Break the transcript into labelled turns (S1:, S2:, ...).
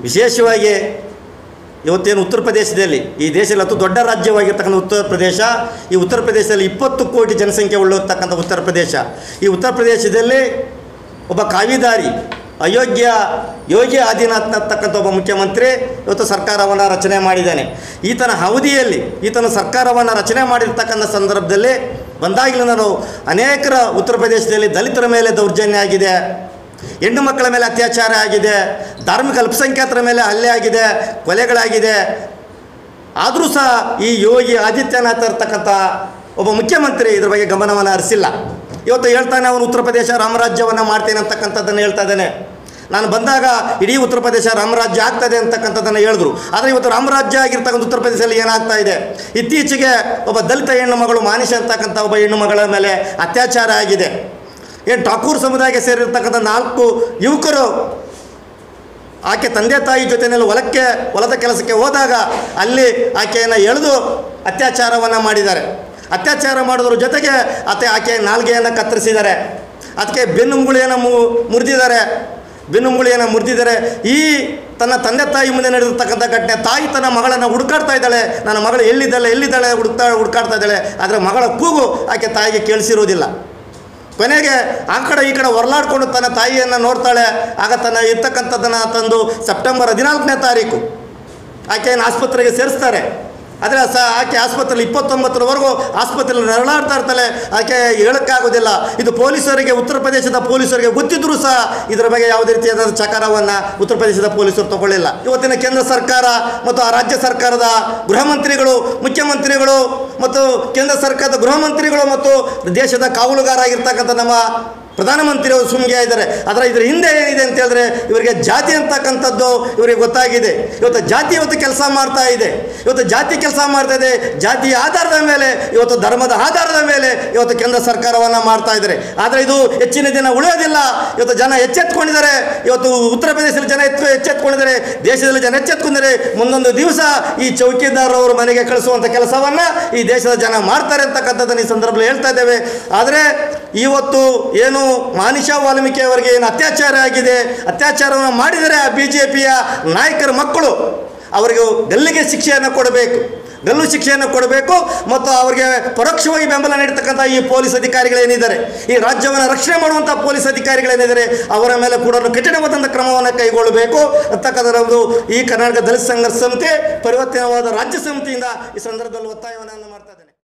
S1: ವಿಶೇಷವಾಗಿ ಇವತ್ತೇನು ಉತ್ತರ ಪ್ರದೇಶದಲ್ಲಿ ಈ ದೇಶದಲ್ಲಿ ಅತಿ ದೊಡ್ಡ ರಾಜ್ಯವಾಗಿರ್ತಕ್ಕಂಥ ಉತ್ತರ ಪ್ರದೇಶ ಈ ಉತ್ತರ ಪ್ರದೇಶದಲ್ಲಿ ಇಪ್ಪತ್ತು ಕೋಟಿ ಜನಸಂಖ್ಯೆ ಉಳ್ಳಿರ್ತಕ್ಕಂಥ ಉತ್ತರ ಪ್ರದೇಶ ಈ ಉತ್ತರ ಪ್ರದೇಶದಲ್ಲಿ ಒಬ್ಬ ಕಾವಿದಾರಿ ಅಯೋಗ್ಯ ಯೋಗಿ ಆದಿನಾಥ್ ಅಂತಕ್ಕಂಥ ಒಬ್ಬ ಮುಖ್ಯಮಂತ್ರಿ ಇವತ್ತು ಸರ್ಕಾರವನ್ನು ರಚನೆ ಮಾಡಿದ್ದಾನೆ ಈತನ ಅವಧಿಯಲ್ಲಿ ಈತನ ಸರ್ಕಾರವನ್ನು ರಚನೆ ಮಾಡಿರ್ತಕ್ಕಂಥ ಸಂದರ್ಭದಲ್ಲಿ ಬಂದಾಗಲಿಂದ ನಾವು ಅನೇಕರ ಉತ್ತರ ಪ್ರದೇಶದಲ್ಲಿ ದಲಿತರ ಮೇಲೆ ದೌರ್ಜನ್ಯ ಆಗಿದೆ ಹೆಣ್ಣು ಮಕ್ಕಳ ಮೇಲೆ ಅತ್ಯಾಚಾರ ಆಗಿದೆ ಧಾರ್ಮಿಕ ಅಲ್ಪಸಂಖ್ಯಾತರ ಮೇಲೆ ಹಲ್ಲೆ ಆಗಿದೆ ಕೊಲೆಗಳಾಗಿದೆ ಆದರೂ ಸಹ ಈ ಯೋಗಿ ಆದಿತ್ಯನಾಥ್ ಇರ್ತಕ್ಕಂಥ ಒಬ್ಬ ಮುಖ್ಯಮಂತ್ರಿ ಇದ್ರ ಬಗ್ಗೆ ಗಮನವನ್ನು ಹರಿಸಿಲ್ಲ ಇವತ್ತು ಹೇಳ್ತಾನೆ ಅವನು ಉತ್ತರ ಪ್ರದೇಶ ರಾಮರಾಜ್ಯವನ್ನು ಮಾಡ್ತೇನೆ ಅಂತಕ್ಕಂಥದ್ದನ್ನು ಹೇಳ್ತಾ ಇದ್ದಾನೆ ನಾನು ಬಂದಾಗ ಇಡೀ ಉತ್ತರ ಪ್ರದೇಶ ರಾಮರಾಜ್ಯ ಆಗ್ತದೆ ಅಂತಕ್ಕಂಥದ್ದನ್ನು ಹೇಳಿದ್ರು ಆದರೆ ಇವತ್ತು ರಾಮರಾಜ್ಯ ಆಗಿರ್ತಕ್ಕಂಥ ಉತ್ತರ ಪ್ರದೇಶದಲ್ಲಿ ಏನಾಗ್ತಾ ಇದೆ ಇತ್ತೀಚೆಗೆ ಒಬ್ಬ ದಲಿತ ಹೆಣ್ಣು ಮಗಳು ಮಾನಿಷ ಅಂತಕ್ಕಂಥ ಒಬ್ಬ ಹೆಣ್ಣು ಮಗಳ ಮೇಲೆ ಅತ್ಯಾಚಾರ ಆಗಿದೆ ಏನು ಠಾಕೂರ್ ಸಮುದಾಯಕ್ಕೆ ಸೇರಿರ್ತಕ್ಕಂಥ ನಾಲ್ಕು ಯುವಕರು ಆಕೆ ತಂದೆ ತಾಯಿ ಜೊತೆಯಲ್ಲಿ ಹೊಲಕ್ಕೆ ಹೊಲದ ಕೆಲಸಕ್ಕೆ ಹೋದಾಗ ಅಲ್ಲಿ ಆಕೆಯನ್ನು ಎಳೆದು ಅತ್ಯಾಚಾರವನ್ನು ಮಾಡಿದ್ದಾರೆ ಅತ್ಯಾಚಾರ ಮಾಡೋದ್ರ ಜೊತೆಗೆ ಆತ ಆಕೆ ನಾಲ್ಗೆಯನ್ನು ಕತ್ತರಿಸಿದ್ದಾರೆ ಅದಕ್ಕೆ ಬೆನ್ನುಂಗುಳಿಯನ್ನು ಮು ಮುರಿದಿದ್ದಾರೆ ಬೆನ್ನುಂಗುಳಿಯನ್ನು ಮುರಿದಿದ್ದಾರೆ ಈ ತನ್ನ ತಂದೆ ತಾಯಿ ಮುಂದೆ ನಡೆದಿರ್ತಕ್ಕಂಥ ಘಟನೆ ತಾಯಿ ತನ್ನ ಮಗಳನ್ನು ಹುಡುಕಾಡ್ತಾ ಇದ್ದಾಳೆ ನನ್ನ ಮಗಳು ಎಲ್ಲಿದ್ದಾಳೆ ಎಲ್ಲಿದ್ದಾಳೆ ಹುಡುಕ್ತಾ ಹುಡುಕಾಡ್ತಾ ಇದ್ದಾಳೆ ಆದರೆ ಮಗಳ ಕೂಗು ಆಕೆ ತಾಯಿಗೆ ಕೇಳಿಸಿರೋದಿಲ್ಲ ಕೊನೆಗೆ ಆ ಕಡೆ ಈ ಕಡೆ ಹೊರಲಾಡ್ಕೊಂಡು ತನ್ನ ತಾಯಿಯನ್ನು ನೋಡ್ತಾಳೆ ಆಗ ತನ್ನ ಇರ್ತಕ್ಕಂಥದ್ದನ್ನು ತಂದು ಸೆಪ್ಟೆಂಬರ್ ಹದಿನಾಲ್ಕನೇ ತಾರೀಕು ಆಕೆಯನ್ನು ಆಸ್ಪತ್ರೆಗೆ ಸೇರಿಸ್ತಾರೆ ಆದರೆ ಸ ಆಕೆ ಆಸ್ಪತ್ರೆಯಲ್ಲಿ ಇಪ್ಪತ್ತೊಂಬತ್ತರವರೆಗೂ ಆಸ್ಪತ್ರೆಯಲ್ಲಿ ನರಳಾಡ್ತಾ ಇರ್ತಾಳೆ ಆಕೆ ಹೇಳೋಕ್ಕಾಗೋದಿಲ್ಲ ಇದು ಪೊಲೀಸರಿಗೆ ಉತ್ತರ ಪ್ರದೇಶದ ಪೊಲೀಸರಿಗೆ ಗೊತ್ತಿದ್ದರೂ ಸಹ ಇದರ ಬಗ್ಗೆ ಯಾವುದೇ ರೀತಿಯಾದ ಚಕಾರವನ್ನು ಉತ್ತರ ಪ್ರದೇಶದ ಪೊಲೀಸರು ತಗೊಳ್ಳಿಲ್ಲ ಇವತ್ತಿನ ಕೇಂದ್ರ ಸರ್ಕಾರ ಮತ್ತು ಆ ರಾಜ್ಯ ಸರ್ಕಾರದ ಗೃಹ ಮಂತ್ರಿಗಳು ಮುಖ್ಯಮಂತ್ರಿಗಳು ಮತ್ತು ಕೇಂದ್ರ ಸರ್ಕಾರದ ಗೃಹ ಮಂತ್ರಿಗಳು ಮತ್ತು ದೇಶದ ಕಾವಲುಗಾರ ಆಗಿರ್ತಕ್ಕಂಥ ನಮ್ಮ ಪ್ರಧಾನಮಂತ್ರಿಯವರು ಸುಮ್ಗೆ ಇದ್ದಾರೆ ಆದರೆ ಇದರ ಹಿಂದೆ ಏನಿದೆ ಅಂತ ಹೇಳಿದ್ರೆ ಇವರಿಗೆ ಜಾತಿ ಅಂತಕ್ಕಂಥದ್ದು ಇವರಿಗೆ ಗೊತ್ತಾಗಿದೆ ಇವತ್ತು ಜಾತಿ ಇವತ್ತು ಕೆಲಸ ಮಾಡ್ತಾ ಇದೆ ಇವತ್ತು ಜಾತಿ ಕೆಲಸ ಮಾಡ್ತಾ ಇದೆ ಜಾತಿಯ ಆಧಾರದ ಮೇಲೆ ಇವತ್ತು ಧರ್ಮದ ಆಧಾರದ ಮೇಲೆ ಇವತ್ತು ಕೇಂದ್ರ ಸರ್ಕಾರವನ್ನು ಮಾಡ್ತಾ ಇದ್ದಾರೆ ಆದರೆ ಇದು ಹೆಚ್ಚಿನ ದಿನ ಉಳಿಯೋದಿಲ್ಲ ಇವತ್ತು ಜನ ಎಚ್ಚೆತ್ಕೊಂಡಿದ್ದಾರೆ ಇವತ್ತು ಉತ್ತರ ಪ್ರದೇಶದಲ್ಲಿ ಜನ ಎತ್ತು ಎಚ್ಚೆತ್ಕೊಂಡಿದ್ದಾರೆ ದೇಶದಲ್ಲಿ ಜನ ಎಚ್ಚೆತ್ಕೊಂಡಿದ್ದಾರೆ ಮುಂದೊಂದು ದಿವಸ ಈ ಚೌಕಿದಾರರವರು ಮನೆಗೆ ಕಳಿಸುವಂಥ ಕೆಲಸವನ್ನು ಈ ದೇಶದ ಜನ ಮಾಡ್ತಾರೆ ಅಂತಕ್ಕಂಥದ್ದನ್ನು ಈ ಸಂದರ್ಭದಲ್ಲಿ ಹೇಳ್ತಾ ಇದ್ದೇವೆ ಆದರೆ ಇವತ್ತು ಏನು ಮಾನಿಷಾ ವಾಲ್ಮೀಕಿ ಅವರಿಗೆ ಏನು ಅತ್ಯಾಚಾರ ಆಗಿದೆ ಅತ್ಯಾಚಾರವನ್ನು ಮಾಡಿದರೆ ಆ ಬಿ ಜೆ ಪಿಯ ನಾಯಕರ ಮಕ್ಕಳು ಅವರಿಗೆ ಗಲ್ಲಿಗೆ ಶಿಕ್ಷೆಯನ್ನು ಕೊಡಬೇಕು ಗಲ್ಲು ಶಿಕ್ಷೆಯನ್ನು ಕೊಡಬೇಕು ಮತ್ತು ಅವರಿಗೆ ಪರೋಕ್ಷವಾಗಿ ಬೆಂಬಲ ನೀಡತಕ್ಕಂಥ ಈ ಪೊಲೀಸ್ ಅಧಿಕಾರಿಗಳೇನಿದ್ದಾರೆ ಈ ರಾಜ್ಯವನ್ನು ರಕ್ಷಣೆ ಮಾಡುವಂಥ ಪೊಲೀಸ್ ಅಧಿಕಾರಿಗಳೇನಿದ್ದಾರೆ ಅವರ ಮೇಲೆ ಕೂಡ ಕಠಿಣವಾದಂಥ ಕ್ರಮವನ್ನು ಕೈಗೊಳ್ಳಬೇಕು ಅಂತಕ್ಕಂಥ ಒಂದು ಈ ಕರ್ನಾಟಕ ದಲಿತ ಸಂಘರ್ಷ ಸಮಿತಿ ಪರಿವರ್ತನವಾದ ರಾಜ್ಯ ಸಮಿತಿಯಿಂದ ಈ ಸಂದರ್ಭದಲ್ಲಿ ಒತ್ತಾಯವನ್ನು ನಾನು ಮಾಡ್ತಾ ಇದ್ದೇನೆ